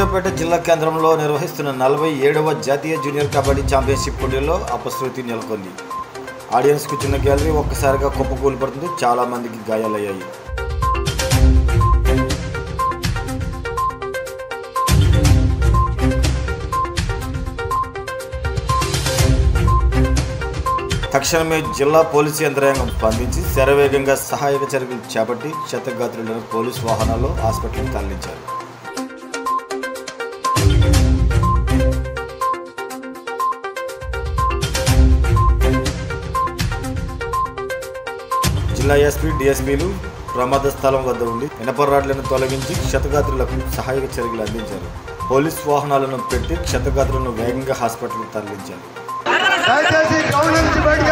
సూర్యాపేట జిల్లా కేంద్రంలో నిర్వహిస్తున్న నలభై ఏడవ జాతీయ జూనియర్ కబడ్డీ ఛాంపియన్షిప్ పోటీల్లో అపశృతి నెలకొంది ఆడియన్స్కు చిన్న గ్యాలరీ ఒక్కసారిగా కుప్పకూలిపడుతుంది చాలా మందికి గాయాలయ్యాయి తక్షణమే జిల్లా పోలీసు యంత్రాంగం స్పందించి శరవేగంగా సహాయక చర్యలు చేపట్టి క్షతగాత్రులను పోలీసు వాహనాల్లో హాస్పిటల్కి తరలించారు జిల్లా ఎస్పీ డిఎస్పీలు ప్రమాద స్థలం వద్ద ఉండి ఇనప రాడ్లను తొలగించి క్షతగాత్రులకు సహాయక చర్యలు అందించారు పోలీస్ వాహనాలను పెట్టి క్షతగాత్రులను వేగంగా హాస్పిటల్కి తరలించారు దయచేసి గ్రౌండ్ నుంచి బయటకు